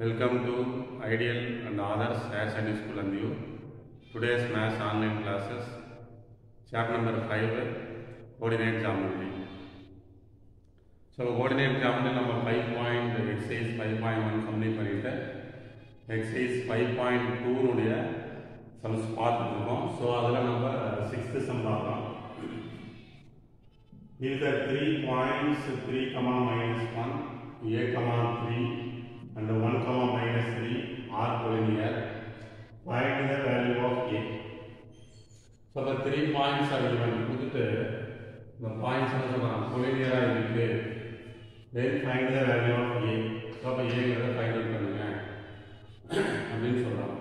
Welcome to Ideal and Others Higher Study School and you. Today's Maths online classes, chapter number 5, Coordinate Geometry. So coordinate geometry நம்ம five point exercise five point one complete பண்ணிட்டு exercise five point டூனுடைய sums பார்த்துட்டு இருக்கோம் so அதில் நம்ம sixth sum பார்க்கலாம் Here the three points 3 comma minus 1, a comma 3 and 1 comma minus 3 are collinear. Find the value of a. So the three points are given. கொடுத்துட்டு இந்த points என்ன சொல்றாங்க கொலினியரா இருக்கு then find the value of a. So அப்போ ஏங்கிறத find out பண்ணுங்க அப்படின்னு சொல்றாங்க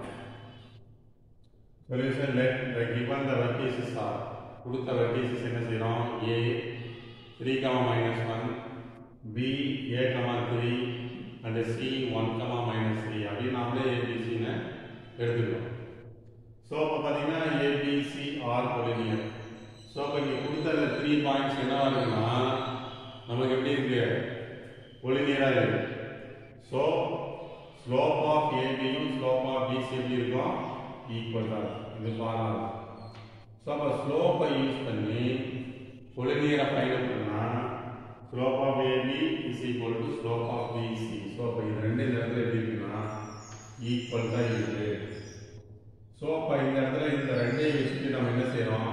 solution let the given the vertices are கொடுத்த வெர்டிசஸ் என்ன செய்றோம் a 3 comma minus 1 b a comma 3 and c 1 comma minus 3 அப்படின்னு நாமளே ஏபிசின்னு எடுத்துக்கிறோம் ஸோ இப்போ பார்த்தீங்கன்னா ஏபிசி ஆர் கொலினியர் ஸோ இப்போ இங்கே கொடுத்த அந்த த்ரீ பாயிண்ட்ஸ் என்னவா இருக்குன்னா நமக்கு எப்படி இருக்கு கொலினியராக இருக்கு ஸோ ஸ்லோப் ஆஃப் ஏபியும் ஸ்லோப் ஆஃப் பிசி எப்படி இருக்கும் ஈக்குவல் தான் இது பாருங்க ஸோ அப்போ ஸ்லோப்பை யூஸ் பண்ணி கொலினியரை ஃபைண்ட் பண்ணா slope of AB is equal to slope of BC so அப்போ இது ரெண்டு இந்த இடத்துல எப்படி இருக்குன்னா ஈக்குவல் தான் இருக்கு ஸோ அப்போ இந்த இடத்துல இந்த ரெண்டையும் வச்சுட்டு நம்ம என்ன செய்கிறோம்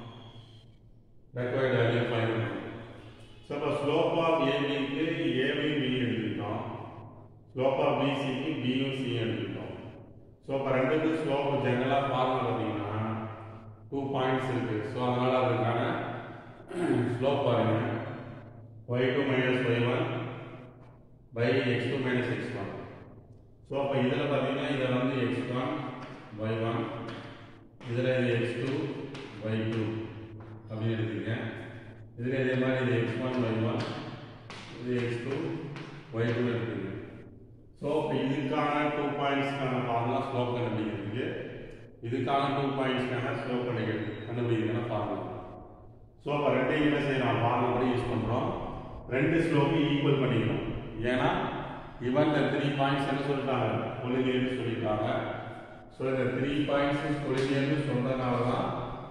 ரெக்வயர்ட் வேல்யூ ஃபைண்ட் பண்ணுறோம் ஸோ அப்போ ஸ்லோப் ஆஃப் ஏபிக்கு ஏவையும் பி எடுத்துக்கிட்டோம் ஸ்லோப் ஆஃப் பிசிக்கு பியும் சி எடுத்துக்கிட்டோம் ஸோ அப்போ ரெண்டுக்கும் ஸ்லோப் ஜெனரலாக ஃபார்முலா பார்த்தீங்கன்னா டூ பாயிண்ட்ஸ் இருக்குது ஸோ அதனால் அதுக்கான ஸ்லோப் பாருங்க y two minus y one by x two minus x one so அப்போ இதில் பார்த்தீங்கன்னா இதில் வந்து எக்ஸ் ஒன் ஒய் ஒன் இதில் இது எக்ஸ் டூ ஒய் டூ அப்படின்னு எடுத்துங்க இதில் இதே மாதிரி இது எக்ஸ் ஒன் ஒய் ஒன் இது எக்ஸ் டூ ஒய் டூ எடுத்துங்க ஸோ இப்போ இதுக்கான டூ பாயிண்ட்ஸ்க்கான ஃபார்முலா ஸ்லோப் கண்டுபிடிக்கிறதுக்கு இதுக்கான டூ பாயிண்ட்ஸ்க்கான ஸ்லோப் கண்டுபிடி கண்டுபிடிக்கிறதுக்கான ஃபார்முலா ஸோ அப்போ ரெண்டையும் என்ன செய்யணும் ஃபார்முலா கூட யூஸ் பண்ணுறோம் ரெண்டு ஸ்லோப்பையும் ஈக்குவல் பண்ணிக்கணும் ஏன்னா இவன் இந்த த்ரீ பாயிண்ட்ஸ் என்ன சொல்லிட்டாங்க கொலினியர்னு சொல்லிட்டாங்க ஸோ இந்த த்ரீ பாயிண்ட்ஸ் கொலினியர்னு சொல்றதுனால தான்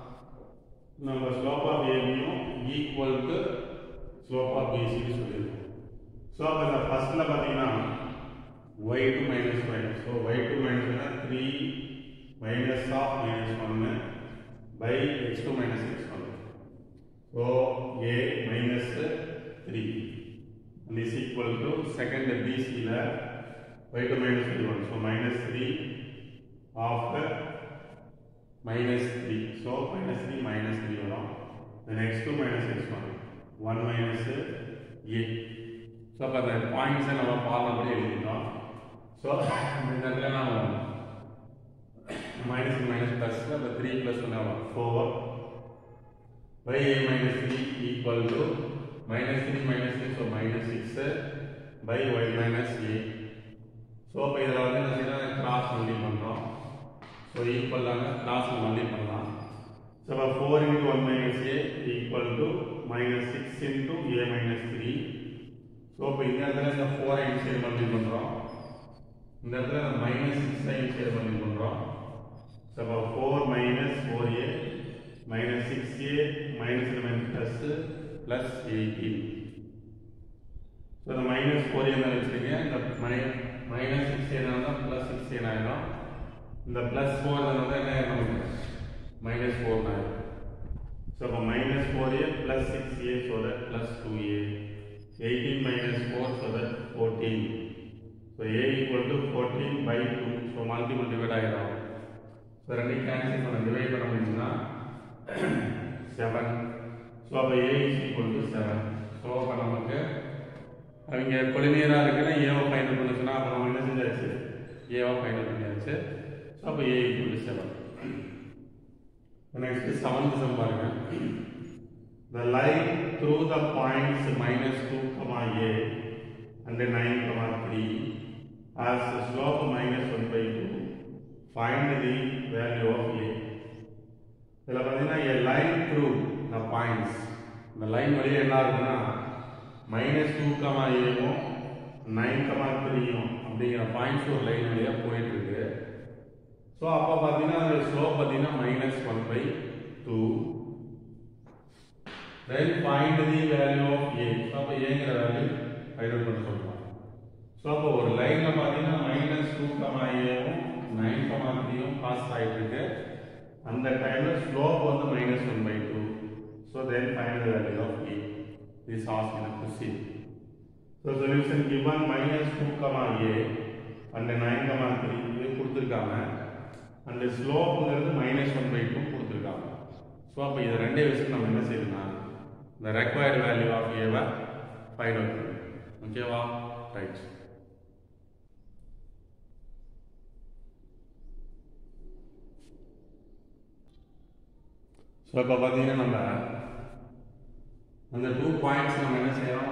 நம்ம ஸ்லோப் ஆஃப் ஏபியும் ஈக்குவல் டு ஸ்லோப் ஆஃப் பிசின்னு சொல்லியிருக்கோம் ஸோ அப்போ இந்த ஃபர்ஸ்ட்டில் பார்த்தீங்கன்னா y two minus y so y two மைனஸ்னா த்ரீ மைனஸ் ஆஃப் மைனஸ் ஒன்று by x two minus x one so a minus three and is equal to second BC ல y2 minus y1 so minus 3 of minus 3 so minus 3 minus 3 வரும் then x2 minus x1 1 minus a so அப்ப அந்த points நம்ம formula படி எழுதிட்டோம் so இந்த இடத்துல நாம minus minus plus அப்ப 3 plus 1 வரும் 4 by a minus 3 equal to minus 3 minus 3 so minus 6 by y minus a so அப்போ இதில் வந்து என்ன செய்யலாம் கிராஸ் மல்டி பண்ணுறோம் ஸோ ஈக்குவல் தாங்க கிராஸ் மல்டி பண்ணலாம் ஸோ அப்போ four into one minus a equal to minus six into a minus three so இப்போ இந்த இடத்துல இந்த ஃபோர் ஐன் சைடு மல்டி பண்ணுறோம் இந்த இடத்துல இந்த minus six inside multi பண்ணுறோம் ஸோ அப்போ four minus four a minus six a minus minus plus plus 18 so இந்த மைனஸ் ஃபோர் என்ன வச்சுருக்கீங்க இந்த மை மைனஸ் சிக்ஸ் ஏன்னா ப்ளஸ் சிக்ஸ் ஏன் ஆயிடும் இந்த ப்ளஸ் ஃபோர் வந்து என்ன ஆயிடும் மைனஸ் ஃபோர் ஆயிடும் ஸோ அப்போ minus four a plus six a so that plus two a eighteen minus four so that fourteen so a equal to fourteen by two so multiple divide ஆகிடும் so ரெண்டையும் cancel பண்ண divide பண்ண முடியும்னா seven so அப்போ a is equal to seven so அப்போ நமக்கு அவங்க கொலினியராக இருக்குன்னா ஏவை ஃபைனல் பண்ணுச்சுன்னா அப்போ நம்ம என்ன செஞ்சாச்சு ஏவை ஃபைனல் பண்ணியாச்சு ஸோ அப்போ a equal to seven next seventh sum பாருங்க The line through the points minus 2, comma a and 9, comma 3 has a slope minus 1 by 2. Find the value of a. இதில் பார்த்தீங்கன்னா a line through the points இந்த line வழியாக என்ன இருக்குன்னா minus two comma ஏவும் nine comma த்ரீயும் அப்படிங்கிற points ஒரு லைன் வழியாக போயிட்டு இருக்கு ஸோ அப்போ பார்த்தீங்கன்னா அந்த ஸ்லோப் பார்த்தீங்கன்னா minus one by two then find the value of a so அப்போ ஏங்கிற வேல்யூ ஃபைண்ட் அவுட் பண்ண சொல்லுவாங்க ஸோ அப்போ ஒரு லைனில் பார்த்தீங்கன்னா மைனஸ் டூ கமா ஏவும் நைன் கமா த்ரீயும் பாஸ் ஆகிட்டு இருக்கு அந்த டைமில் ஸ்லோப் வந்து minus one by two so then find the value of a this ask in question so solution given minus two comma a and nine comma three இது கொடுத்துருக்காங்க அந்த ஸ்லோப்புங்கிறது மைனஸ் ஒன் பை டூ கொடுத்துருக்காங்க so அப்போ இதை ரெண்டே வச்சு நம்ம என்ன செய்யணும்னா இந்த ரெக்வயர்டு வேல்யூ ஆஃப் ஏவை ஃபைண்ட் அவுட் பண்ணணும் ஓகேவா ரைட் ஸோ இப்போ பார்த்தீங்கன்னா நம்ம அந்த டூ பாயிண்ட்ஸ் நம்ம என்ன செய்யறோம்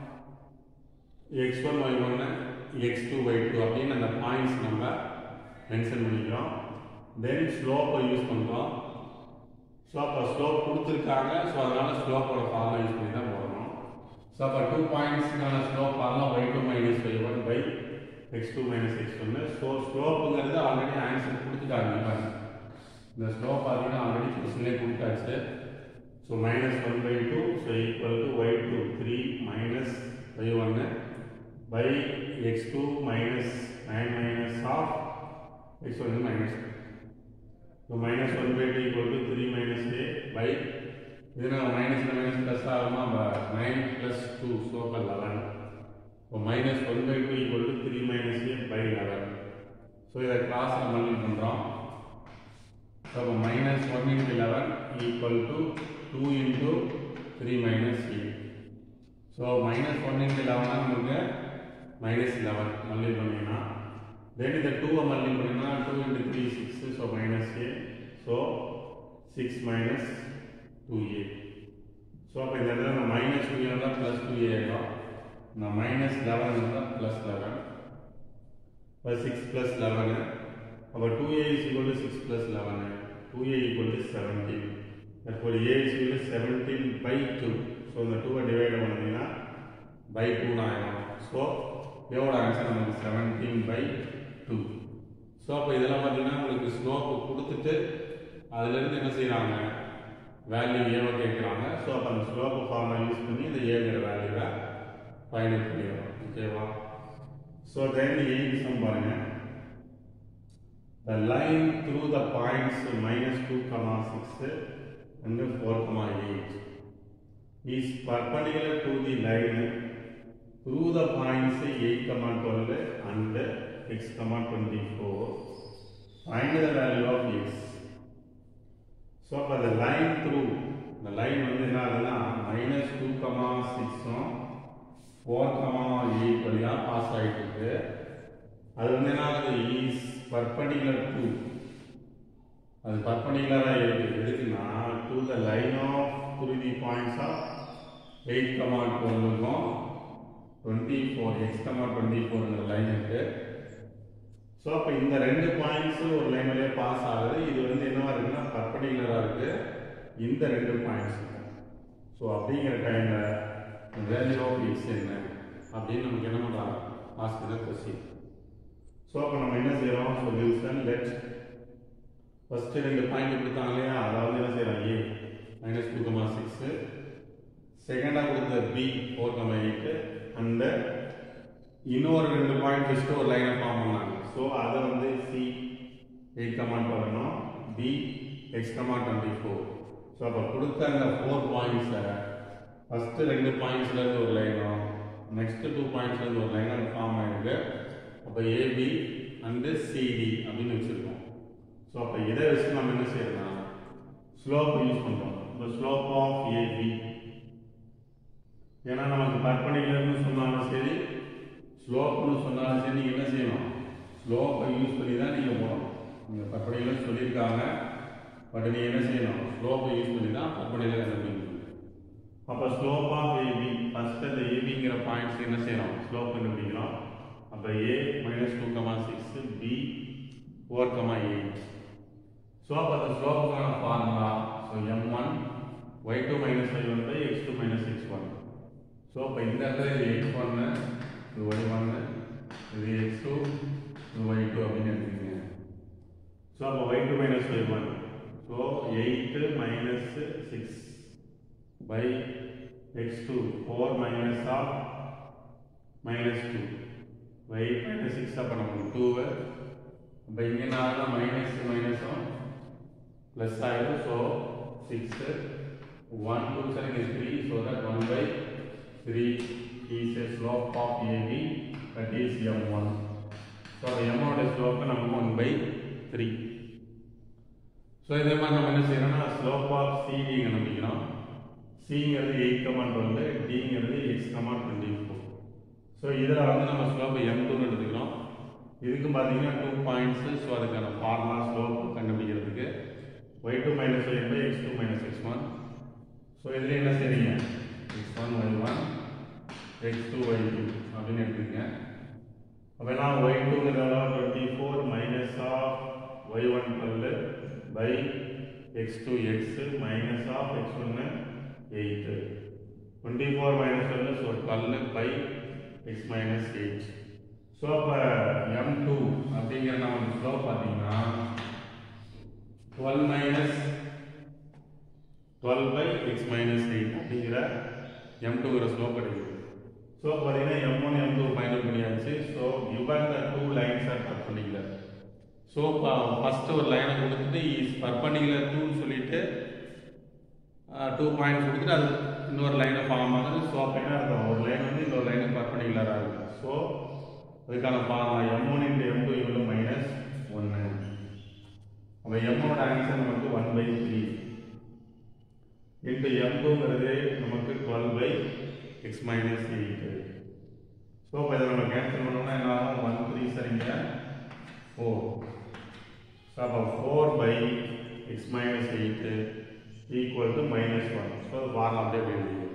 எக்ஸ் ஒன் ஒய் ஒன்று எக்ஸ் டூ ஒய் டூ அப்படின்னு அந்த பாயிண்ட்ஸ் நம்ம மென்ஷன் பண்ணிக்கிறோம் தென் ஸ்லோப்பை யூஸ் பண்ணுறோம் ஸோ அப்போ ஸ்லோப் கொடுத்துருக்காங்க ஸோ அதனால் ஸ்லோப்போட ஃபார்முலா யூஸ் பண்ணி தான் போடணும் ஸோ அப்போ டூ பாயிண்ட்ஸ்க்கான slope formula y two minus y one by x two minus x ஒன்று ஸோ ஸ்லோப்புங்கிறது ஆல்ரெடி ஆன்சர் கொடுத்துட்டாங்க பாருங்க இந்த ஸ்லோப் பார்த்தீங்கன்னா ஆல்ரெடி கொஸ்டின்லேயே கொடுத்தாச்சு so minus one by two so equal to y two three minus y ஒன்று by x two minus nine minus of x ஒன்று minus so minus one by two equal to three minus a by இது நம்ம minus minus plus ஆகுமா nine plus two so அப்போ eleven இப்போ minus one by two equal to three minus a by eleven so இதை கிளாஸில் multiple பண்ணுறோம் So minus 1 into 11 equal to 2 into 3 minus 8. So minus 1 into 11 நமக்கு minus 11 multiple பண்ணினா then இந்த 2 multiple பண்ணினா 2 into 3 6 so minus 8 so 6 minus 2a so அப்போ இந்த இடத்துல நம்ம minus 2 இருந்தால் plus 2a ஆகிடும் இந்த minus 11 இருந்தால் plus 11 இப்போ 6 plus 11 அப்போ 2a is equal to 6 plus 11 2a equal to 17 therefore a is equal to 17 by 2 so இந்த 2 டிவைட் பண்ணீங்கன்னா by 2 ஆயிடும் ஸோ இதோட ஆன்சர் நமக்கு 17 by 2 ஸோ அப்போ இதெல்லாம் பார்த்தீங்கன்னா உங்களுக்கு ஸ்லோப் கொடுத்துட்டு அதுலேருந்து என்ன செய்கிறாங்க வேல்யூ ஏவை கேட்குறாங்க ஸோ அப்போ அந்த ஸ்லோப் ஃபார்மை யூஸ் பண்ணி இந்த ஏங்கிற வேல்யூவை ஃபைண்ட் அவுட் பண்ணிடுறோம் ஓகேவா ஸோ தென் ஏ சம் பாருங்கள் the line through the points minus 2 comma 6 and 4 comma 8 is perpendicular to the line through the points 8 comma 12 and x comma 24 find the value of x so for the line through the line வந்து என்ன ஆகுதுன்னா minus two comma சிக்ஸும் four comma eight வழியாக pass ஆகிட்டு இருக்கு அது வந்து என்ன ஆகுது இஸ் பர்பண்டிகுலர் டு அது பர்பண்டிகுலராக இருக்கு எதுக்குன்னா to the line of through the points of eight comma டுவெல்லுக்கும் twenty four x comma twenty ஃபோருங்கிற லைன் இருக்கு ஸோ அப்போ இந்த ரெண்டு பாயிண்ட்ஸும் ஒரு லைன் வழியாக பாஸ் ஆகுது இது வந்து என்னவா இருக்குன்னா பர்பண்டிகுலராக இருக்கு இந்த ரெண்டு பாயிண்ட்ஸ் ஸோ அப்படிங்கிற டைமில் வேல்யூ ஆஃப் எக்ஸ் என்ன அப்படின்னு நமக்கு என்ன பண்ணுறாங்க ஆஸ்க் த கொஸ்டின் ஸோ அப்போ நம்ம என்ன செய்கிறோம் சொல்யூஷன் லெட் ஃபஸ்ட்டு ரெண்டு பாயிண்ட் கொடுத்தாங்க இல்லையா அதாவது என்ன செய்யலாம் A minus two comma six செகண்டாக கொடுத்த B four comma eight and இன்னொரு ரெண்டு பாயிண்ட் வச்சுட்டு ஒரு லைனை ஃபார்ம் பண்ணாங்க ஸோ அதை வந்து சி எயிட் கமாண்ட் வரணும் B x comma twenty four so அப்போ கொடுத்த அந்த ஃபோர் பாயிண்ட்ஸை ஃபஸ்ட்டு ரெண்டு பாயிண்ட்ஸ்லேருந்து ஒரு லைனும் நெக்ஸ்ட்டு டூ பாயிண்ட்ஸ்லேருந்து ஒரு லைனாக ஃபார்ம் ஆகிருக்கு அப்போ ஏபி அண்டு சிடி அப்படின்னு வச்சுருக்கோம் ஸோ அப்போ இதை வச்சு நம்ம என்ன செய்யலாம் ஸ்லோப் யூஸ் பண்ணுறோம் இந்த ஸ்லோப் ஆஃப் ஏபி ஏன்னா நமக்கு பர்பனிகுலர்னு சொன்னாலும் சரி ஸ்லோப்னு சொன்னாலும் சரி நீங்கள் என்ன செய்யணும் ஸ்லோப்பை யூஸ் பண்ணி தான் நீங்கள் போகணும் நீங்கள் பர்பனிகுலர் சொல்லியிருக்காங்க பட் நீங்கள் என்ன செய்யணும் ஸ்லோப்பை யூஸ் பண்ணி தான் பர்பனிகுலர் கண்டுபிடிக்கணும் அப்போ ஸ்லோப் ஆஃப் ஏபி ஃபஸ்ட்டு அந்த ஏபிங்கிற பாயிண்ட்ஸ் என்ன செய்யணும் ஸ்லோப் கண்டுபிடிக்கிறோம் அப்போ A minus two comma six B four comma eight so அப்போ அந்த ஸ்லோப்புக்கான formula so m one y two minus y one by x two minus x one so அப்போ இந்த இடத்துல இது எக்ஸ் ஒன்று இது ஒய் ஒன்று இது எக்ஸ் டூ இது ஒய் டூ அப்படின்னு எடுத்துக்கங்க ஸோ அப்போ y two minus y one so eight minus six by x two four minus of minus two by minus six அப்போ நமக்கு டூவை அப்போ இங்கே நான் மைனஸ் மைனஸும் ப்ளஸ் ஆகிடும் so six one two seven is three so that one by three is a slope of AB that is m one so அந்த எம்மோட ஸ்லோப்பு நமக்கு ஒன் பை த்ரீ ஸோ இதே மாதிரி நம்ம என்ன செய்யறோம்னா ஸ்லோப் ஆஃப் சிடி கண்டுபிடிக்கிறோம் சிங்கிறது எயிட் கமா டுவெல் டிங்கிறது x comma twenty four so இதில் வந்து நம்ம ஸ்லோப் எம் டூன்னு எடுத்துக்கிறோம் இதுக்கு பார்த்தீங்கன்னா டூ பாயிண்ட்ஸு ஸோ அதுக்கான ஃபார்முலா ஸ்லோப் கண்டுபிடிக்கிறதுக்கு Y two minus y by x two minus x one so இதில் என்ன செய்றீங்க x one y one x two y two அப்படின்னு எடுத்துக்கங்க அப்போனா ஒய் டூங்கிறதால twenty four minus of y one twelve by x two x minus of x ஒன்று eight twenty four minus twelve so twelve by x minus eight so அப்போ m two அப்படிங்கிற நம்ம slope பார்த்தீங்கன்னா twelve minus twelve by x minus eight அப்படிங்கிற m டூங்கிற slope கிடைக்குது so பார்த்தீங்கன்னா m one m two final பண்ணியாச்சு so given the two lines are perpendicular so first ஒரு லைனை கொடுத்துட்டு இஸ் பர்பண்டிகுலர் டூன்னு சொல்லிட்டு டூ பாயிண்ட்ஸ் கொடுத்துட்டு அது இன்னொரு லைனை ஃபார்ம் ஆகுது ஸோ அப்போ என்ன இருக்கும் ஒரு லைன் வந்து இன்னொரு லைனுக்கு பர்பண்டிகுலராக இருக்குது ஸோ அதுக்கான formula m one into m two இவ்வளோ மைனஸ் ஒன்று அப்போ எம்மோட ஆன்சர் நமக்கு one by three into m டூங்கிறது நமக்கு twelve by x minus eight so இப்போ இதை நம்ம கேன்சல் பண்ணோம்னா என்ன ஆகும் ஒன் த்ரீ சரிங்க ஃபோர் ஸோ அப்போ four by x minus eight equal to minus one so அது ஃபார்முலா அப்படியே அப்படியே எழுதிக்கணும்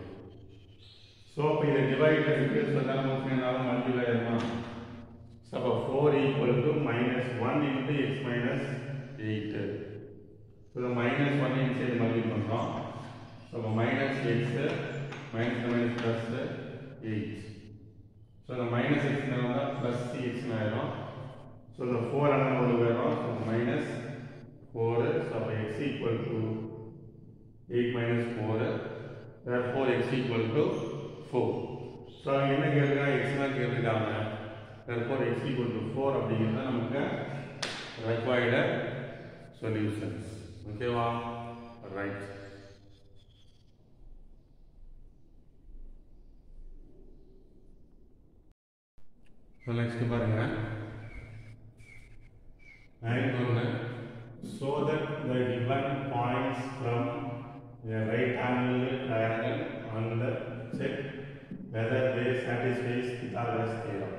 ஸோ இப்போ இதை டிவைட் இருக்கு ஸோ தான் நமக்கு என்னாலும் மல்டிப்ளை ஆயிருமா ஸோ அப்போ four equal to minus one into x minus eight so இந்த மைனஸ் ஒன் இன்சைடு மல்டிபிள் பண்ணுறோம் ஸோ அப்போ minus x minus minus plus eight so இந்த மைனஸ் எக்ஸ்னால தான் ப்ளஸ் எக்ஸ்னு ஆயிரும் ஸோ இந்த ஃபோர் அண்ணன் கொண்டு போயிடும் ஸோ மைனஸ் ஃபோரு ஸோ அப்போ x equal to eight minus four four x equal to four so அவங்க என்ன கேட்குறாங்க எக்ஸ் தான் கேட்டுருக்காங்க four x equal to four அப்படிங்கிறது நமக்கு ரெக்வயர்டு சொல்யூஷன்ஸ் ஓகேவா ரைட் ஸோ நெக்ஸ்ட் பாருங்க நைன்த் ஒன்று so that the given points from a right angle triangle on the check whether they satisfies Pythagoras theorem.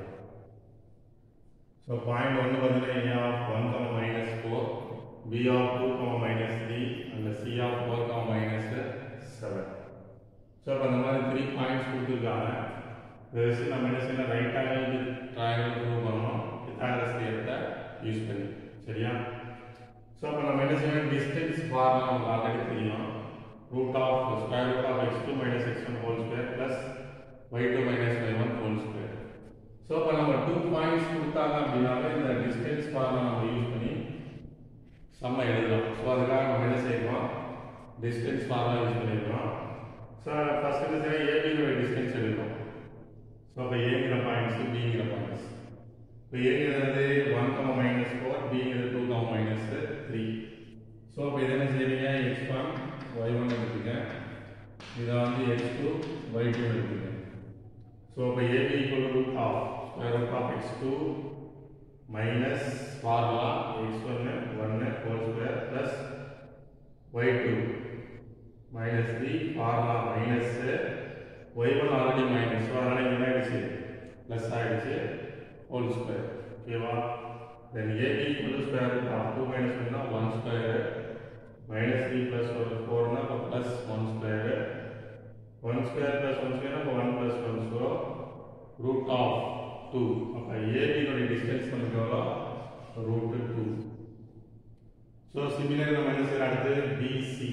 So point ஒன்று பார்த்தீங்கன்னா a of 1 comma minus 4, b of 2 comma minus 3 and c of 4 comma minus 7. So அப்போ அந்த மாதிரி three points கொடுத்துருக்காங்க இதை வச்சு நம்ம என்ன செய்யணும் ரைட் ஆங்கிள் ட்ரையாங்கிள் ப்ரூவ் பண்ணணும் பித்தாகரஸ் தியரத்தை யூஸ் பண்ணி சரியா ஸோ அப்போ நம்ம என்ன செய்யணும் டிஸ்டன்ஸ் ஃபார்முலா நமக்கு ஆல்ரெடி தெரியும் root of square root of x two minus x one whole square plus y two minus y one whole square so இப்போ நம்ம டூ பாயிண்ட்ஸ் கொடுத்தாங்க அப்படின்னாலே இந்த டிஸ்டன்ஸ் ஃபார்முலா நம்ம யூஸ் பண்ணி செம்ம எழுதலாம் ஸோ அதுக்காக நம்ம என்ன செய்யணும் டிஸ்டன்ஸ் ஃபார்முலா யூஸ் பண்ணியிருக்கோம் ஸோ ஃபர்ஸ்ட் என்ன செய்யணும் ஏபிங்கிற டிஸ்டன்ஸ் எடுக்கிறோம் ஸோ அப்போ ஏங்கிற பாயிண்ட்ஸ் பிங்கிற பாயிண்ட்ஸ் இப்போ ஏங்கிறது ஒன் கமா மைனஸ் ஃபோர் பிங்கிறது two comma minus three so இப்போ இதை என்ன செய்வீங்க எக்ஸ் ஒன் ஒய் ஒன் எடுத்துக்க இதை வந்து எக்ஸ் டூ ஒய் டூ எடுத்துக்க ஸோ இப்போ AB equal root of square root of x two minus formula x ஒன்று ஒன்று whole square plus y two minus three formula minus y one already minus so அதனால் இங்கே என்ன ஆயிடுச்சு plus ஆயிடுச்சு whole square ஓகேவா then AB equal square root of two minus ஒன்னா one square minus three plus ஒரு ஃபோர்னா இப்போ plus one square one square plus one square அப்போ one plus one so root of two அப்போ ஏபியினுடைய distance நமக்கு எவ்வளோ ரூட் டூ ஸோ சிமிலர் நம்ம என்ன செய்யலாம் அடுத்து BC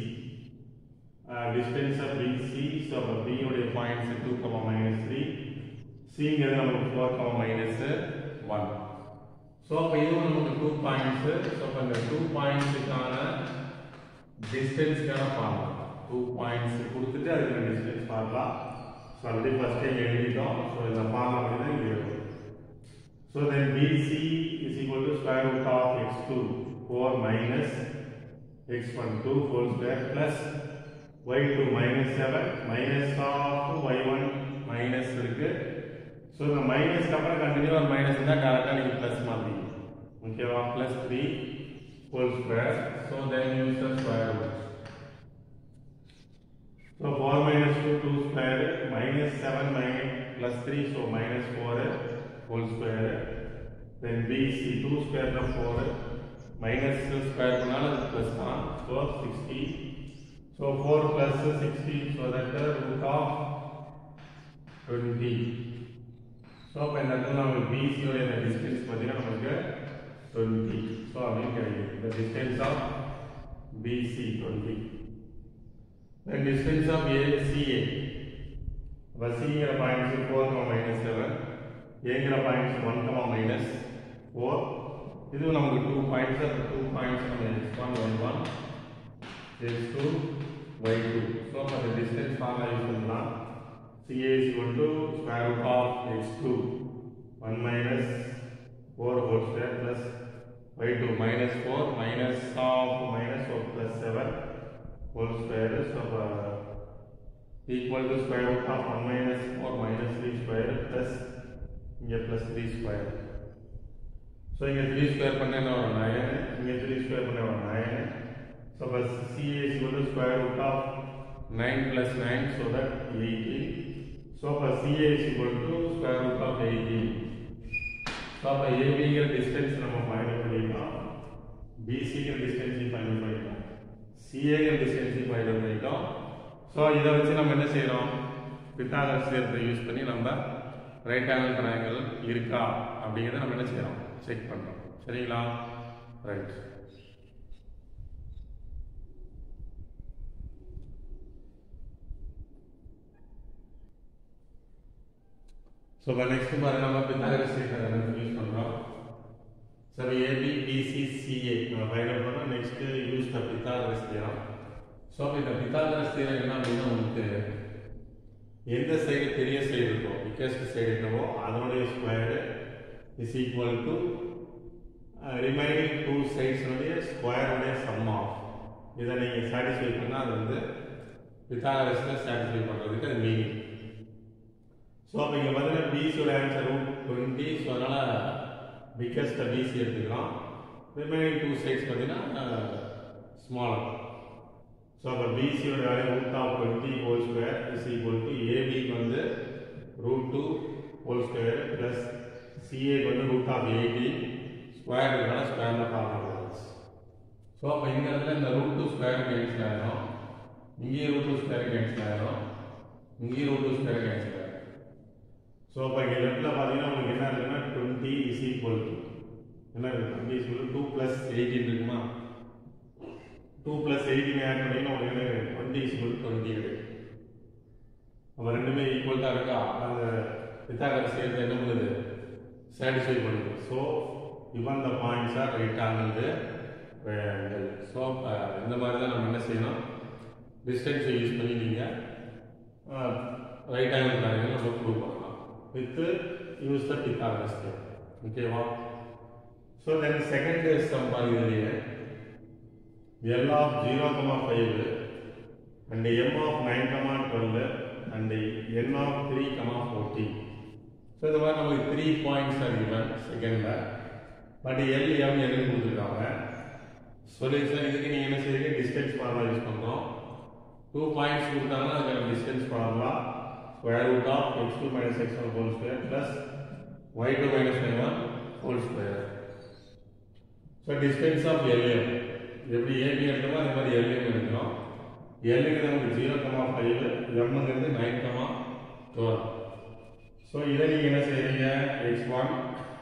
distance of BC so அப்போ பி உடைய points two comma minus three சிங்கிறது நமக்கு four comma minus one so அப்போ இதுவும் நமக்கு டூ பாயிண்ட்ஸு ஸோ அப்போ இந்த டூ பாயிண்ட்ஸுக்கான டிஸ்டன்ஸ்க்கான ஃபார்முலா டூ பாயிண்ட்ஸ் கொடுத்துட்டு அதுக்கான distance formula so already first time எழுதிட்டோம் ஸோ இந்த ஃபார்முலா அப்படி தான் இங்கே இருக்கும் so then BC is equal to square root of x two four minus x one two whole square plus y two minus seven minus of y one minus இருக்கு so இந்த மைனஸ்க்கு அப்புறம் continue ஒரு minus இருந்தால் கரெக்டாக நீங்கள் plus மாற்றிங்க ஓகேவா plus three whole square so then use the square root So 4 minus 2, 2 square, minus 7 minus plus 3, so minus 4 whole square. Then BC 2 square of 4, minus square பண்ணால அது plus தான், so 60. So 4 plus 60, so that the root of 20. So அப்ப இந்த இடத்துல நம்ம BC உடைய இந்த distance பார்த்தீங்கன்னா நமக்கு 20. So அப்படின்னு கிடைக்கும். The distance of BC 20. Then distance of A, CA. அப்போ சிங்கிற points four comma minus seven ஏங்கிற points one comma minus four இது நமக்கு டூ பாயிண்ட்ஸ் அப்போ டூ பாயிண்ட்ஸ் நம்ம x one y one x two y two so அப்போ அந்த distance formula use பண்ணலாம் CA is equal to square root of x two one minus four whole square plus y two minus four minus of minus four plus seven whole square is of uh, equal to square root of 1 minus 4 minus 3 square plus இங்க plus 3 square so இங்க 3 square பண்ண என்ன வரும் 9 இங்க 3 square பண்ண வரும் 9 so but CA is equal to square root of 9 plus 9 so that 18 so for CA is equal to square root of 18 so அப்ப AB ங்கிற distance நம்ம find பண்ணிட்டோம் BC ங்கிற distance find பண்ணிட்டோம் சிஏங்கிற டிஸ்டன்ஸை ஃபைண்ட் அவுட் பண்ணிட்டோம் so இதை வச்சு நம்ம என்ன செய்கிறோம் பித்தாகரஸ் தேர்த்தை யூஸ் பண்ணி நம்ம ரைட் ஆங்கிள் ட்ரையாங்கிள் இருக்கா அப்படிங்கிறத நம்ம என்ன செய்கிறோம் செக் பண்ணுறோம் சரிங்களா ரைட் ஸோ இப்போ நெக்ஸ்ட் பாருங்க நம்ம பித்தாகரஸ் தேர்த்தை யூஸ் பண்ணுறோம் சரி ஏபி பிசி சிஏ நம்ம ஃபைண்ட் அவுட் பண்ணோம் next use the Pythagoras theorem so அப்போ இந்த பித்தாகரஸ் தியரம் என்ன அப்படின்னா உங்களுக்கு எந்த சைடு பெரிய சைடு இருக்கோ பிக்கஸ்ட் சைடு இருக்கவோ அதனுடைய square is equal to remaining two சைட்ஸ்னுடைய ஸ்கொயருடைய சம் ஆஃப் இதை நீங்கள் சாட்டிஸ்ஃபை பண்ணால் அது வந்து பித்தாகரஸில் சாட்டிஸ்ஃபை பண்ணுறதுக்கு அது மீனிங் ஸோ அப்போ இங்கே பார்த்தீங்கன்னா பிசியோட ஆன்சர் ரூட் டுவெண்ட்டி ஸோ அதனால் பிக்கஸ்ட் பிசி எடுத்துக்கலாம் ரிமைனிங் டூ சைட்ஸ் பார்த்தீங்கன்னா ஸ்மாலர் ஸோ அப்போ பிசியோட value root of twenty whole square is equal to ஏபிக்கு வந்து root two whole square plus சிஏக்கு வந்து ரூட் ஆஃப் எயிட்டி ஸ்கொயர் இருக்கனால ஸ்கொயர் ஆஃப் ஆர்னர்ஸ் ஸோ அப்போ இந்த இடத்துல இந்த ரூட் டூ ஸ்கொயர் கேன்சல் ஆயிரும் இங்கேயும் ரூட் டூ ஸ்கொயர் கேன்சல் ஆயிரும் இங்கேயும் ரூட் டூ ஸ்கொயர் கேன்சல் ஆயிரும் ஸோ அப்போ இங்கே லெஃப்டில் பார்த்தீங்கன்னா உங்களுக்கு என்ன இருக்குன்னா டுவெண்ட்டி இஸ் ஈக்குவல் டு என்ன இருக்கு B is two plus eighteen இருக்குமா டூ ப்ளஸ் எயிட்டீன் ஆட் பண்ணிங்கன்னா உங்களுக்கு என்ன டுவெண்ட்டி இஸ் ஈக்குவல் டுவெண்ட்டி கிடைக்கும் அப்போ ரெண்டுமே ஈக்குவல் தான் இருக்கா அந்த பித்தாகரஸ் சேர்த்து என்ன பண்ணுது சாட்டிஸ்ஃபை பண்ணுது so given the points are right angle so இந்த மாதிரி தான் நம்ம என்ன செய்யணும் டிஸ்டன்ஸை யூஸ் பண்ணி நீங்கள் ரைட் ஆங்கிள் ட்ராயிங்கில் நம்ம ப்ரூவ் பண்ணலாம் வித் யூஸ் த பித்தாகரஸ் ஓகேவா ஸோ தென் செகண்ட் சம் பாருங்க L of zero comma five and M of nine comma twelve and N of three comma fourteen so இந்த மாதிரி நமக்கு த்ரீ பாயிண்ட்ஸ் ஆர் கிவன் செகண்டில் but L M என்னு கொடுத்துருக்காங்க solution இதுக்கு நீங்கள் என்ன செய்யுங்க டிஸ்டன்ஸ் ஃபார்முலா யூஸ் பண்ணுறோம் டூ பாயிண்ட்ஸ் கொடுத்தாங்கன்னா அதுக்கான distance formula square root of x two minus x one whole square plus y two minus y one whole square so distance of LM எப்படி ஏபி எடுத்தோமோ அதே மாதிரி எல்எம் எடுக்கிறோம் எல்லுக்கு நமக்கு ஜீரோ கமா ஃபைவ் எம்ங்கிறது நைன் கமா டுவெல் ஸோ இதை நீங்கள் என்ன செய்கிறீங்க x one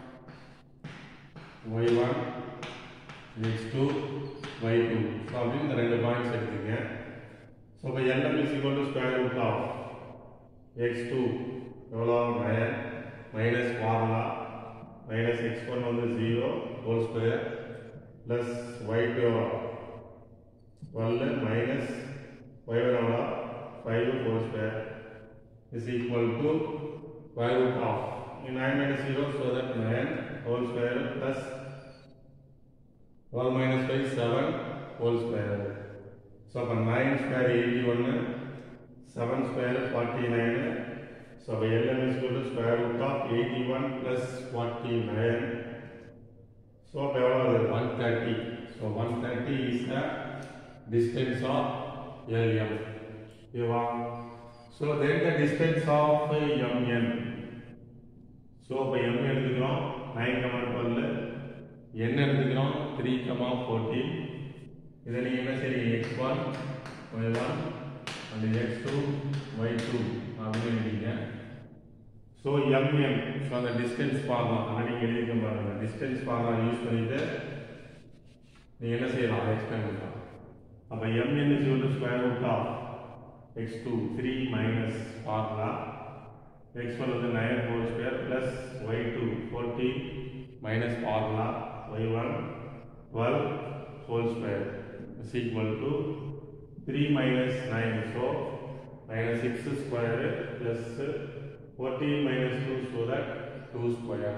y one x two y two so அப்படின்னு இந்த ரெண்டு பாயிண்ட்ஸ் எடுத்துங்க ஸோ இப்போ LM is equal to square root of x two எவ்வளோ nine minus formula minus x one வந்து zero whole square plus y two twelve minus y one எவ்வளோ five whole square is equal to square root of nine minus zero so that nine whole square plus twelve minus five seven whole square so அப்போ nine square eighty ஒன்று seven square forty nine so அப்போ LM is to square root of eighty one plus forty nine so அப்போ எவ்வளோ வருது one thirty so one thirty is the distance of LM ஓகேவா so then the distance of MN so இப்போ M எடுத்துக்கிறோம் nine comma twelve N எடுத்துக்கிறோம் three comma fourteen இதை நீங்கள் என்ன செய்றீங்க x one y one and x two y two அப்படின்னு எழுதிங்க ஸோ எம்எம் ஸோ அந்த டிஸ்டன்ஸ் ஃபார்முலா அதை நீங்கள் எழுதிக்க பாருங்க டிஸ்டன்ஸ் ஃபார்முலா யூஸ் பண்ணிட்டு நீங்கள் என்ன செய்யலாம் அதை எக்ஸ்பிளைன் பண்ணலாம் அப்போ MN is you square root of x two three minus formula x one வந்து nine whole square plus y two fourteen minus formula y one twelve whole square is equal to 3 minus 9 so minus 6 square plus 14 minus 2 so that 2 square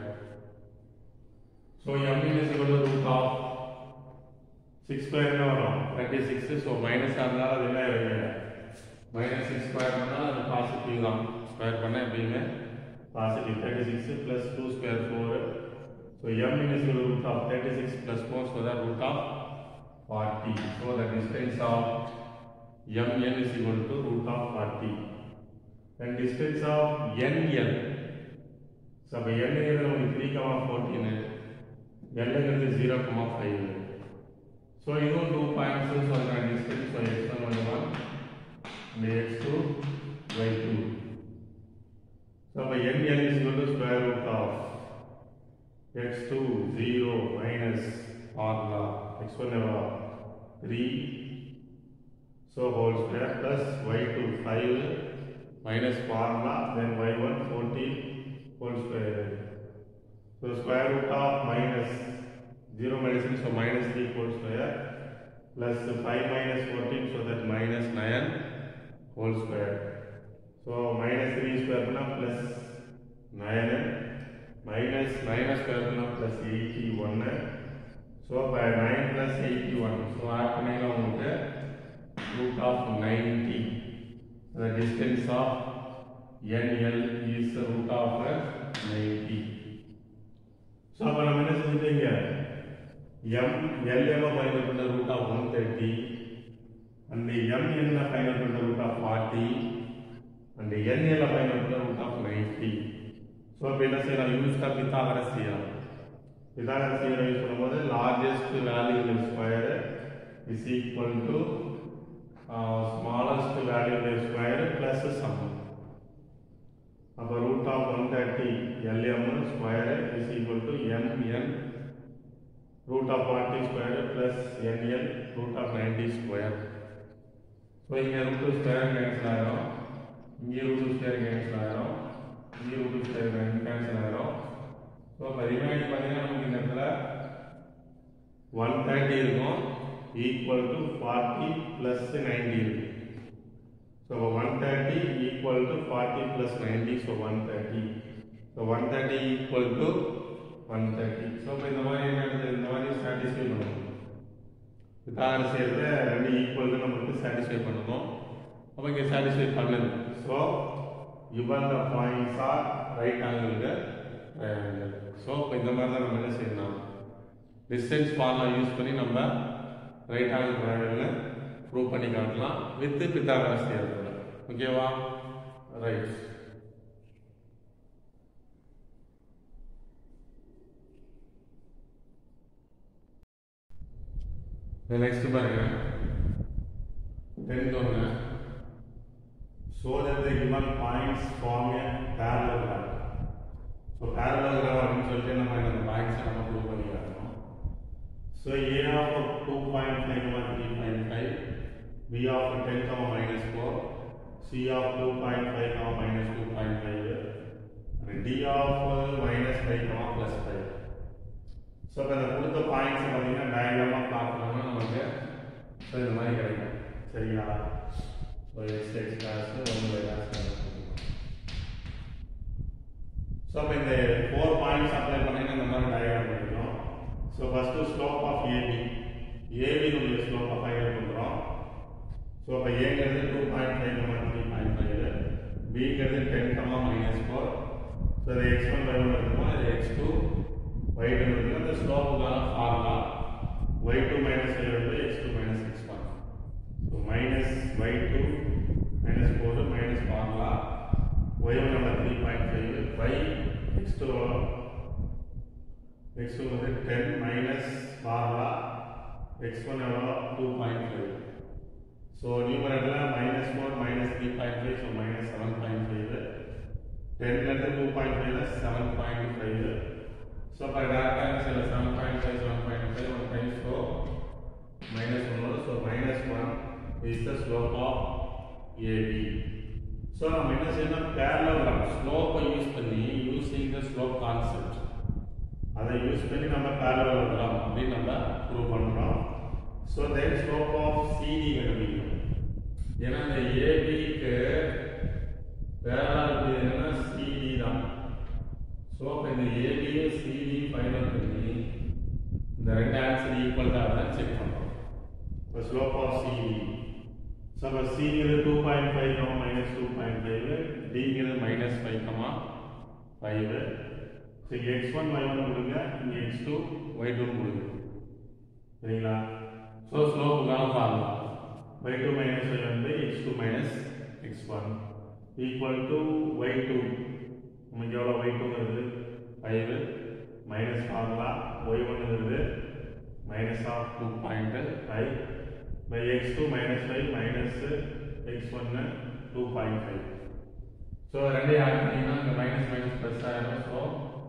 so m is equal to root of 6 square என்ன வரும் 36 so minus ஆனால அது என்ன minus 6 square பண்ணா அது positive தான் square பண்ணா எப்பயுமே positive 36 plus 2 square 4 so m is equal to root of 36 plus 4 so that root of 40. So the distance of mn is equal to root of 40. And distance of nl. So அப்ப n ங்கிறது நமக்கு 3 comma 14 l ங்கிறது 0 comma 5 so இதுவும் two points so அதோட distance so x one one one இந்த x two y two so அப்போ n l is equal to square root of x2 0 minus formula x1 எவ்வளோ 3 so whole square plus y2 5 minus formula then y1 14 whole square so square root of minus 0 minus 3 so minus 3 whole square plus 5 minus 14 so that minus 9 whole square so minus 3 square பண்ணா plus 9 minus 9 square பண்ணா plus 81 so by 9 plus 81 so add பண்ணீங்கன்னா உங்களுக்கு root of 90 the distance of NL is the root of 90 so அப்ப நம்ம என்ன செஞ்சுட்டீங்க m l எவ்வளோ final பண்ண ரூட் ஆஃப் ஒன் தேர்ட்டி அந்த m என்ன ஃபைனல் பண்ண ரூட் ஆஃப் ஃபார்ட்டி அந்த n எல்ல ஃபைனல் பண்ண ரூட் ஆஃப் நைன்டி ஸோ இப்போ என்ன செய்யலாம் யூஸ் தான் பித்தாகரஸ் செய்யலாம் பித்தாகரஸ் செய்யலாம் யூஸ் பண்ணும்போது largest value in square is equal to smallest value in square plus sum அப்போ root of one thirty LM square is equal to MN root of 40 square plus NL root of 90 square. So இங்கே root square cancel ஆயிரும் இங்கே root square cancel ஆயிரும் இங்கே root square cancel ஆயிரும் so இப்போ remaining பார்த்தீங்கன்னா நமக்கு இந்த இடத்துல ஒன் தேர்ட்டி இருக்கும் equal to forty plus ninety இருக்கு so one thirty equal to forty plus ninety so one thirty so one thirty equal to one thirty so இப்போ இந்த மாதிரி என்ன இருக்குது? இந்த மாதிரி சாட்டிஸ்ஃபை பண்ணணும் தார செய்கிறத ரெண்டு ஈக்குவல் நமக்கு சாட்டிஸ்ஃபை பண்ணணும் அப்போ இங்கே சாட்டிஸ்ஃபை பண்ணுது so given the points are right ஆங்கிளுக்கு ட்ரையாங்கிள் ஸோ இப்போ இந்த மாதிரி தான் நம்ம என்ன செய்யணும் டிஸ்டன்ஸ் ஃபார்முலா யூஸ் பண்ணி நம்ம ரைட் ஆங்கிள் ட்ரையாங்கிள் ப்ரூவ் பண்ணி காட்டலாம் வித் பித்தாகரஸ் தியரத்தோட ஓகேவா ரைட் நெக்ஸ்ட் பாருங்க டென்த் ஒன்று so that the given points form a parallelogram so parallelogram அப்படின்னு சொல்லிட்டு நம்ம இந்த பாயிண்ட்ஸை நம்ம ப்ரூவ் பண்ணி காட்டணும் so A of two point five comma three point five B of ten comma minus four C of two point five comma minus two point five D of minus five comma plus five so இப்போ இந்த கொடுத்த points பார்த்தீங்கன்னா டயக்ராமாக பார்க்கணும்னா நமக்கு so இந்த மாதிரி கிடைக்கும் சரிங்களா so x x class one by class so அப்போ இந்த ஃபோர் பாயிண்ட்ஸ் அப்ளை பண்ணீங்கன்னா இந்த மாதிரி டயக்ராம் பண்ணிக்கணும் so first slope of AB ஏபினுடைய ஸ்லோப் ஆஃப் ஃபைவ் பண்ணுறோம் ஸோ அப்போ ஏங்கிறது two point five comma three point five பிங்கிறது ten comma minus four so இது எக்ஸ் ஒன் ஒய் ஒன் இருக்குமோ இது எக்ஸ் டூ ஒய் டூ இருக்குது அந்த ஸ்லோப்புக்கான formula y two minus five வந்து x two minus six one so minus y two minus four minus formula y one நம்ம three point five by x two x two வந்து ten minus formula x one எவ்வளோ two point five so நியூமரேட்டரில் minus four minus three point five so minus seven point five டென்லேருந்து two point ஃபைவ்ல seven point five so அப்போ டேரக்டாக சில seven point five seven point five one time so minus one so minus one is the slope of AB so நம்ம என்ன செய்யணும் parallelogram ஸ்லோப்பை use பண்ணி யூஸிங் த ஸ்லோப் கான்செப்ட் அதை யூஸ் பண்ணி நம்ம பேரலோகிராம் அப்படின்னு நம்ம ப்ரூவ் பண்ணுறோம் so then slope of CD கண்டுபிடிக்கும் ஏன்னா இந்த ஏபிக்கு பேரலாக என்னன்னா சிடி தான் ஸோ அப்போ இந்த ஏபியும் சிடி ஃபைனல் பண்ணி இந்த ரெண்டு ஆன்சர் ஈக்குவல் தான் செக் பண்ணுறோம் இப்போ ஸ்லோப் ஆஃப் சிடி ஸோ அப்போ சிங்கிறது two point five comma minus two point five டிங்கிறது minus five comma five so x one y one கொடுங்க இங்கே எக்ஸ் டூ ஒய் டூன்னு கொடுங்க சரிங்களா ஸோ ஸ்லோப்புக்கான formula y2 minus y1 by x2 minus x1 equal to y2 நமக்கு எவ்வளோ y2 வருது 5 மைனஸ் ஃபார்முலா y1 வருது minus of two point five by x two minus five minus x ஒன்று two point five so ரெண்டே add பண்ணிங்கன்னா இங்கே minus minus plus ஆயிடும் so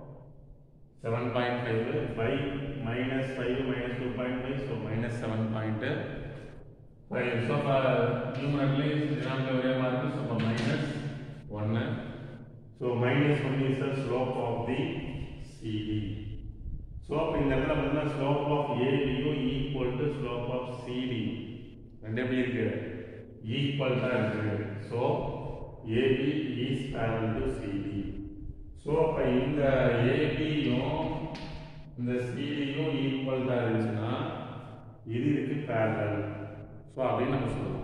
seven point five by minus five minus two point five so minus seven point five so இப்போ நியூமரட்லி denominator ஒரே மாதிரி இருக்கு ஸோ இப்போ மைனஸ் ஒன்று so minus one is the slope of the CD so அப்போ இந்த இடத்துல பார்த்தீங்கன்னா ஸ்லோப் ஆஃப் ஏபியும் equal to slope of CD ரெண்டு எப்படி இருக்கு ஈக்குவல் தான் இருக்கு so AB is parallel to CD so அப்போ இந்த ஏபியும் இந்த சிடியும் ஈக்குவல் தான் இருந்துச்சுன்னா இது இதுக்கு பேரல் ஸோ அப்படின்னு நம்ம சொல்லுவோம்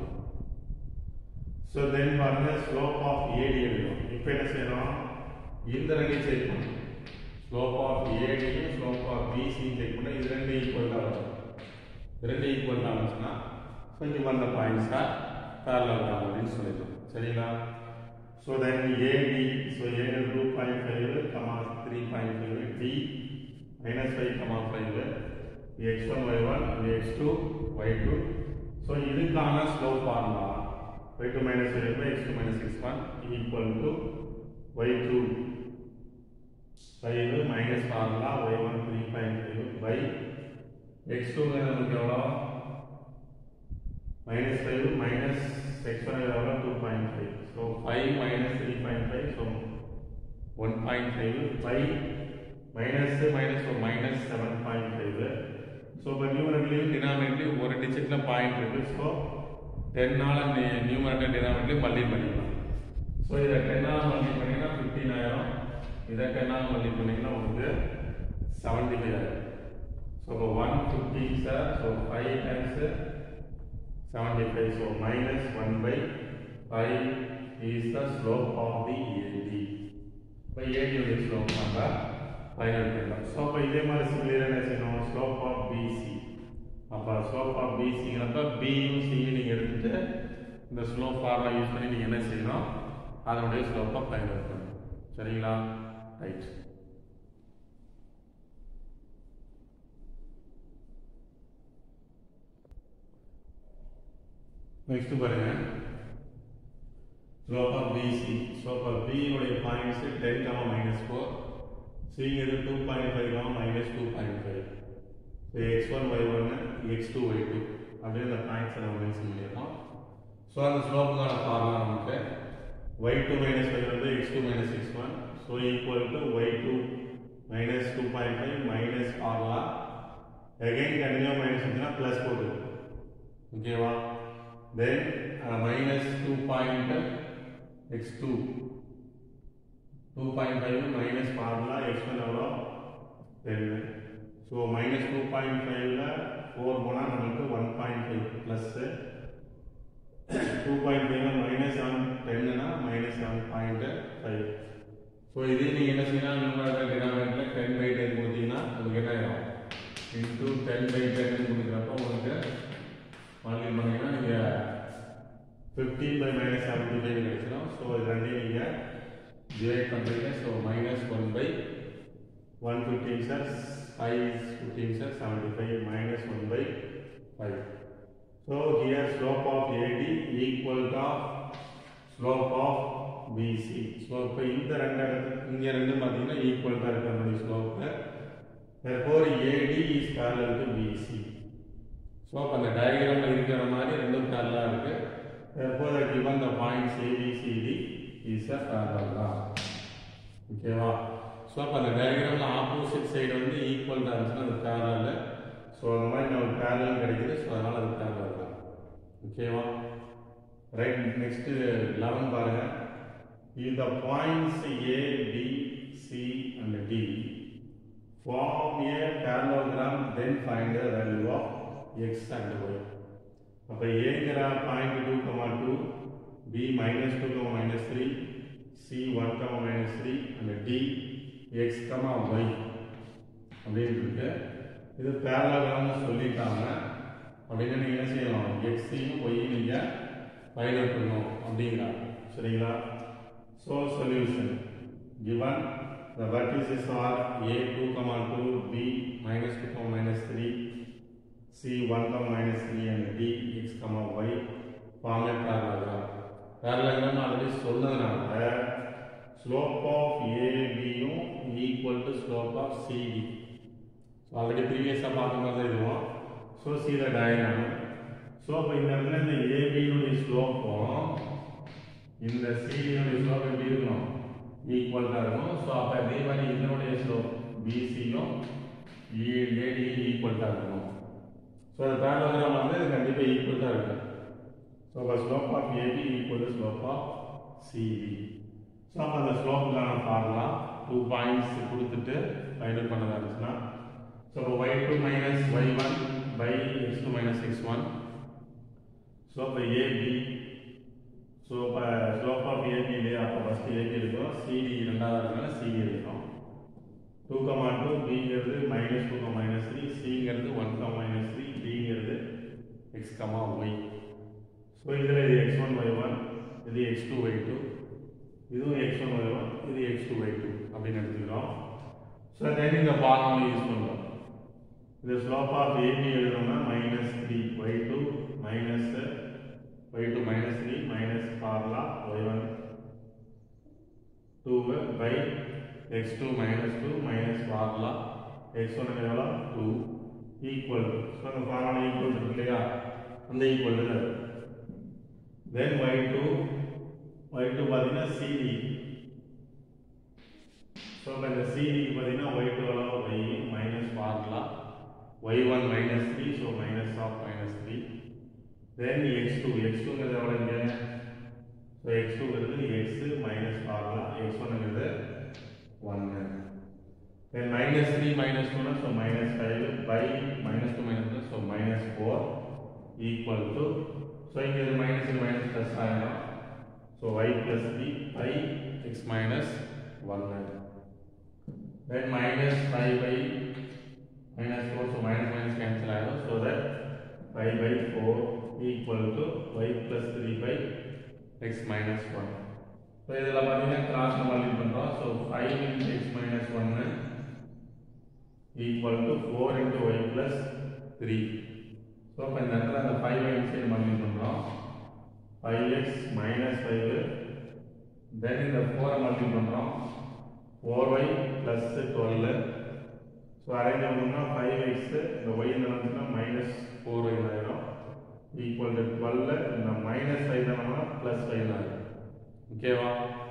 ஸோ தென் பாருங்க ஸ்லோப் ஆஃப் ஏடி எடுக்கணும் இப்போ என்ன செய்யணும் இந்த ரெண்டையும் செக் பண்ணணும் ஸ்லோப் ஆஃப் ஏடியும் ஸ்லோப் ஆஃப் பிசியும் செக் பண்ணால் இது ரெண்டு ஈக்குவல் தான் வரும் இது ரெண்டு ஈக்குவல் தான் வந்துச்சுன்னா கொஞ்சம் வந்த பாயிண்ட்ஸாக பேரலல் தான் அப்படின்னு சொல்லிடலாம் சரிங்களா so then AD so AD two point five comma three point five D minus five comma five x one y one x two y two so இதுக்கான slope formula y two minus y by x two minus six one equal to y two five minus formula y one three point five by x டூங்கிறது நமக்கு எவ்வளோ minus five minus x one எவ்வளோ two point five so five minus three point five so one point five five minus minus minus seven point five so இப்போ நியூமரேட்டர்லையும் டினாமினேட்லையும் ஒரு டிஜிட்டில் point இருக்குது ஸோ டென்னால் நியூமரேட்டர் டினாமினேட்லையும் மல்டி பண்ணிக்கலாம் ஸோ இதை டென்னால் மல்டி பண்ணிங்கன்னா ஃபிஃப்டீன் ஆயிரம் இதை டென்னால் மல்டி பண்ணிங்கன்னா உங்களுக்கு செவன்டி ஃபைவ் ஆயிரம் ஸோ இப்போ one fifteen sir so five times seventy five so minus one by five is the slope of the AD இப்போ ஏடியோடைய ஸ்லோப் நம்ம ஃபைனல் பண்ணலாம் ஸோ அப்போ இதே மாதிரி சிமிலராக என்ன செய்யணும் ஸ்லோப் ஆஃப் பிசி அப்போ ஸ்லோப் ஆஃப் பிசிங்கிறப்ப பியும் சியும் நீங்கள் எடுத்துட்டு இந்த ஸ்லோப் ஃபார்முலா யூஸ் பண்ணி நீங்கள் என்ன செய்யணும் அதனுடைய ஸ்லோப்பை ஃபைனல் பண்ணணும் சரிங்களா ரைட் நெக்ஸ்ட் பாருங்க slope of BC slope of பியினுடைய points ten comma minus four சிங்கிறது two point five comma minus two point five so x one y ஒன்று எக்ஸ் டூ ஒய் டூ அப்படின்னு அந்த பாயிண்ட்ஸை நம்ம மென்ஷன் பண்ணியிருக்கோம் ஸோ அந்த ஸ்லோப்புக்கான ஃபார்முலா நமக்கு ஒய் டூ மைனஸ் ஃபைவ் வந்து x two minus six one so equal to y two minus two point five minus formula again continue minus வந்துன்னா ப்ளஸ் போட்டு ஓகேவா then minus two point x two two point five minus formula x one எவ்வளோ டென்னு so minus two point ஃபைவ்ல four போனால் நமக்கு one point five plus two point five minus seven டென்னுனா minus seven point five so இதே நீங்கள் என்ன செய்யலாம் நியூமரேட்டர் டினாமினேட்டரில் டென் பை டென் கொடுத்தீங்கன்னா உங்களுக்கு என்ன ஆகும் இன்டூ டென் பை டென் கொடுக்குறப்போ உங்களுக்கு மல்டி பண்ணீங்கன்னா நீங்கள் fifteen by minus seventy five கிடைச்சிடும் ஸோ இது ரெண்டையும் நீங்கள் டிவைட் பண்ணுறீங்க so minus one by one fifteen sir five fifteen sir seventy five minus one by five so here slope of AD equal to slope of BC so இப்போ இந்த ரெண்டு இடத்துல இங்கே ரெண்டும் பார்த்தீங்கன்னா ஈக்குவல் தான் இருக்கிற மாதிரி slope therefore AD is parallel to BC so அப்போ அந்த டயக்ராமில் இருக்கிற மாதிரி ரெண்டும் parallel இருக்கு therefore the given the points ABCD is a parallel தான் ஓகேவா ஸோ அப்போ அந்த டயக்ராமில் ஆப்போசிட் சைடு வந்து ஈக்குவல் தான் இருந்துச்சுன்னா அது parallel ஸோ அந்த மாதிரி நமக்கு parallel கிடைக்குது ஸோ அதனால் அது parallel தான் ஓகேவா ரைட் நெக்ஸ்ட் லெவன் பாருங்க இந்த points A B C and D form a parallelogram then find the value of x and y அப்ப ஏங்கிற point two comma two B minus two comma minus three C one comma minus three and D x comma y அப்படின்னு இருக்கு இது பேரலோகிராம்னு சொல்லிட்டாங்க அப்படின்னு நீங்கள் என்ன செய்யலாம் எக்ஸையும் ஒய்யும் நீங்கள் ஃபைண்ட் அவுட் பண்ணணும் அப்படிங்கிறாங்க சரிங்களா so solution given the vertices are a 2 comma 2 b minus 2 comma minus 3 c 1 comma minus 3 and d x comma y form a parallelogram parallelogram already சொன்னதுனால ஸ்லோப் ஆஃப் ஏபியும் equal to slope of CD so already ப்ரீவியஸாக பார்த்த மாதிரி தான் இதுவும் so see the diagram so அப்போ இந்த இடத்துல இந்த ஏபியினுடைய ஸ்லோப்பும் இந்த சிடியினுடைய ஸ்லோப் எப்படி இருக்கணும் ஈக்குவல் தான் இருக்கும் ஸோ அப்போ அதே மாதிரி இதனுடைய ஸ்லோப் பிசியும் ஏடி ஈக்குவல் தான் இருக்கணும் ஸோ அந்த பேரலோகிராம் வந்து இது கண்டிப்பாக ஈக்குவல் தான் இருக்கும் ஸோ அப்போ slope of AB equal to slope of CD so அப்போ அந்த ஸ்லோப்புக்கான ஃபார்முலா டூ பாயிண்ட்ஸ் கொடுத்துட்டு ஃபைனல் பண்ணதா இருந்துச்சுன்னா ஸோ அப்போ y two minus y one by x two minus x one so அப்போ ஏபி ஸோ இப்போ ஸ்லோப் ஆஃப் ஏபி இல்லையா அப்போ ஃபஸ்ட்டு ஏபி எழுதுறோம் சிடி ரெண்டாவது இருக்கனால சிடி எழுதுறோம் டூ கமா டூ பிங்கிறது minus two comma minus three சிங்கிறது ஒன் கமா மைனஸ் த்ரீ டிங்கிறது எக்ஸ் கமா ஒய் ஸோ இதில் இது எக்ஸ் ஒன் ஒய் ஒன் இது எக்ஸ் டூ ஒய் டூ இதுவும் எக்ஸ் ஒன் ஒய் ஒன் இது எக்ஸ் டூ ஒய் டூ அப்படின்னு எடுத்துக்கிறோம் ஸோ தென் இந்த ஃபார்முலா யூஸ் பண்ணுறோம் இது ஸ்லோப் ஆஃப் ஏபி எழுதணும்னா minus three y two minus y2 minus 3 minus formula y1 2 by x2 minus 2 minus formula x1 எவ்வளோ 2 equal to so அந்த formula equal இருக்கு இல்லையா அந்த ஈக்குவல் இருக்கு தென் y2 y2 பார்த்தீங்கன்னா cd ஸோ இப்போ இந்த cd பார்த்தீங்கன்னா y2 எவ்வளோ y minus formula y1 minus 3 ஸோ minus of minus 3 then x2 x2 ங்கிறது எவ்வளவு இங்க so x2 ங்கிறது x minus formula x1 ங்கிறது 1 then minus 3 minus 2 னா so minus 5 by minus 2 minus 2 so minus 4 equal to so இங்க இது minus இது minus plus ஆயிடும் so y plus 3 by x minus 1 then minus 5 by minus 4 so minus minus cancel ஆயிடும் so that 5 by 4 equal to y plus 3 by x minus 1. So இதில் பார்த்தீங்கன்னா cross multi பண்ணுறோம் so five into x minus ஒன்று equal to four into y plus three so இப்போ இந்த இடத்துல அந்த five x side multi பண்ணுறோம் five x minus five then இந்த ஃபோரை மல்டி பண்ணுறோம் four y plus twelve so arrange பண்ணோம்னா ஃபைவ் எக்ஸ் இந்த ஒய் என்ன வந்துச்சுன்னா மைனஸ் ஃபோர் ஒய் ஆயிரும் ஈக்குவல் டு டுவெல் இந்த மைனஸ் ஃபைவ் தானோம்னா ப்ளஸ் ஃபைவ் ஆகும் ஓகேவா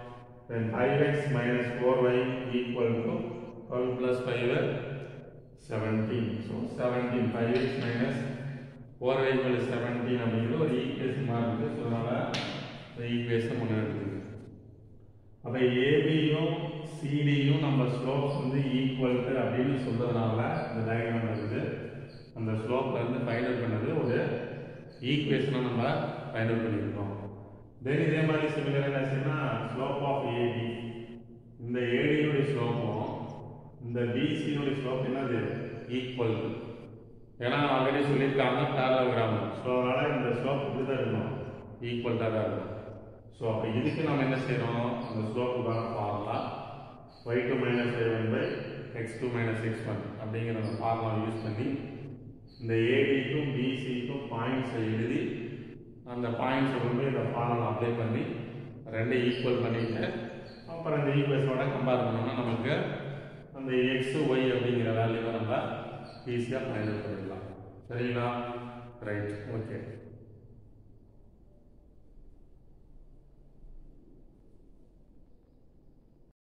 then 5x minus 4y equal to 12 plus 5 17 so 17 5x minus 4y equal to 17 அப்படிங்கிற ஒரு ஈக்குவேஷன் மாதிரி இருக்கு ஸோ அதனால இந்த ஈக்குவேஷன் முன்னாடி இருக்குது அப்போ ஏபியும் சிடியும் நம்ம ஸ்லோப்ஸ் வந்து ஈக்குவல் அப்படின்னு சொல்றதுனால இந்த டயக்ராம் இருக்குது அந்த ஸ்லோப்ல இருந்து ஃபைண்ட் அவுட் பண்ணது ஒரு ஈக்குவேஷனை நம்ம ஃபைண்ட் அவுட் பண்ணியிருக்கோம் தென் இதே மாதிரி சிமிலர் என்ன செய்யணும் ஸ்லோப் ஆஃப் ஏடி இந்த ஏடியுடைய ஸ்லோப்பும் இந்த பிசியுடைய ஸ்லோப் என்னது ஈக்குவல் ஏன்னா ஆல்ரெடி சொல்லியிருக்காங்க பேரலோகிராம் ஸோ அதனால இந்த ஸ்லோப் இப்படி தான் இருக்கணும் ஈக்குவல்ட்டாக தான் இருக்கணும் ஸோ அப்போ இதுக்கு நம்ம என்ன செய்யறோம் அந்த ஸ்லோப்புக்கான formula y two minus y one by x two minus x one அப்படிங்கிற அந்த ஃபார்முலா யூஸ் பண்ணி இந்த ஏடிக்கும் பிசிக்கும் பாயிண்ட்ஸை எழுதி அந்த பாயிண்ட்ஸை கொண்டு போய் இந்த ஃபார்முலா அப்ளை பண்ணி ரெண்டு ஈக்குவல் பண்ணிட்டு அப்புறம் இந்த ஈக்குவேஷனோட கம்பேர் பண்ணோம்னா நமக்கு அந்த எக்ஸ் ஒய் அப்படிங்கிற வேல்யூவை நம்ம ஈஸியாக ஃபைண்ட் அவுட் பண்ணிடலாம் சரிங்களா ரைட் ஓகே